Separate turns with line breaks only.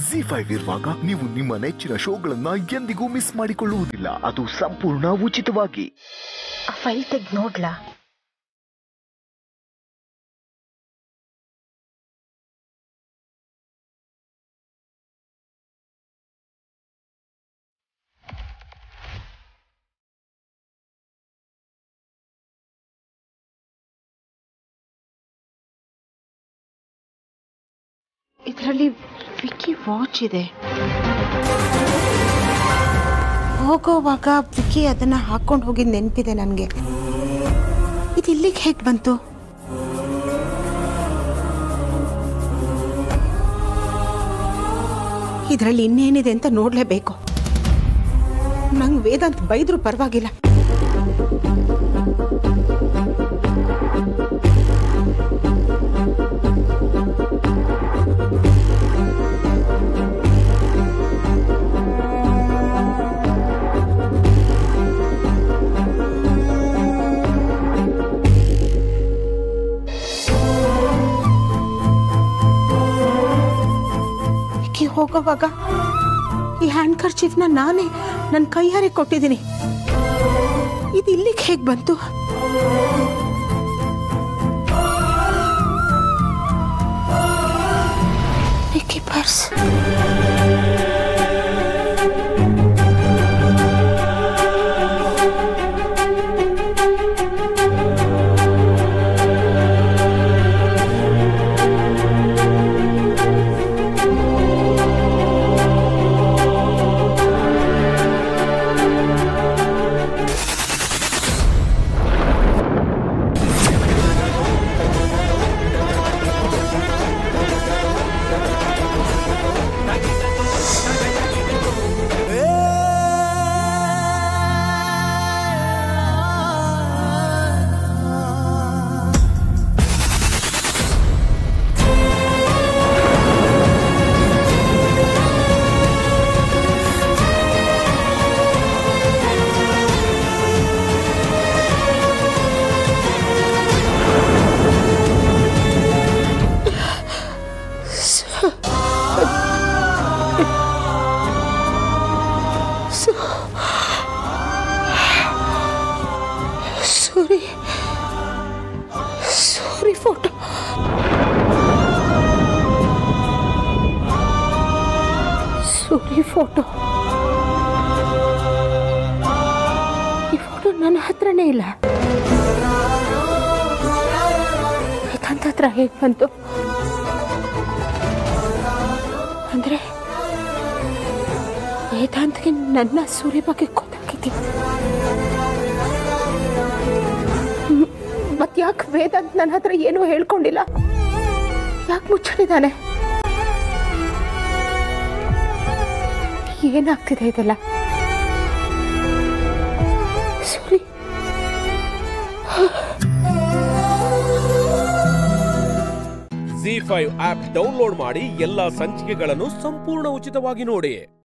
G five ಇರುವಾಗ ನೀವು ನಿಮ್ಮ ನೆಚ್ಚಿನ ಶೋಗಳನ್ನ ಎಂದಿಗೂ ಮಿಸ್ ಮಾಡಿಕೊಳ್ಳುವುದಿಲ್ಲ ಅದು ಸಂಪೂರ್ಣ ಉಚಿತವಾಗಿ
ಆ ಫೈಲ್ ತೆಗ್ದು ನೋಡ್ಲಾ ಇದರಲ್ಲಿ ವಿಕ್ಕಿ ವಾಚ್ ಇದೆ ಹೋಗೋವಾಗ ವಿಕ್ಕಿ ಅದನ್ನ ಹಾಕೊಂಡು ಹೋಗಿದ್ ನೆನಪಿದೆ ನನಗೆ ಇದು ಇಲ್ಲಿಗೆ ಹೇಗೆ ಬಂತು ಇದರಲ್ಲಿ ಇನ್ನೇನಿದೆ ಅಂತ ನೋಡ್ಲೇಬೇಕು ನಂಗೆ ವೇದಾಂತ್ ಬೈದ್ರು ಪರವಾಗಿಲ್ಲ ವಿಕ್ಕಿ ಹೋಗೋವಾಗ ಈ ಹ್ಯಾಂಡ್ ಕರ್ಚೀಫ್ನ ನಾನೇ ನನ್ನ ಕೈಯಾರೆ ಕೊಟ್ಟಿದ್ದೀನಿ ಇದು ಇಲ್ಲಿಗೆ ಹೇಗೆ ಬಂತು Vicky purse Suri Suri photo Suri photo ಈ ಫೋಟೋ ನನ್ನ ಹತ್ರನೇ ಇಲ್ಲ ವೇದಾಂತ್ ಹತ್ರ ಹೇಗೆ ಬಂತು ಅಂದ್ರೆ ವೇದಾಂತ್ಗೆ ನನ್ನ ಸೂರ್ಯ ಬಗ್ಗೆ ಗೊತ್ತಾಗಿದೆ ಮತ್ ಯಾಕೆ ವೇದಾಂತ್ ನನ್ನ ಹತ್ರ ಏನೂ ಹೇಳ್ಕೊಂಡಿಲ್ಲ ಯಾಕೆ ಮುಚ್ಚಿಟ್ಟಿದ್ದಾನೆ ಏನಾಗ್ತಿದೆ ಇದೆಲ್ಲ Suri
Zee five app download ಮಾಡಿ ಎಲ್ಲಾ ಸಂಚಿಕೆಗಳನ್ನು ಸಂಪೂರ್ಣ ಉಚಿತವಾಗಿ ನೋಡಿ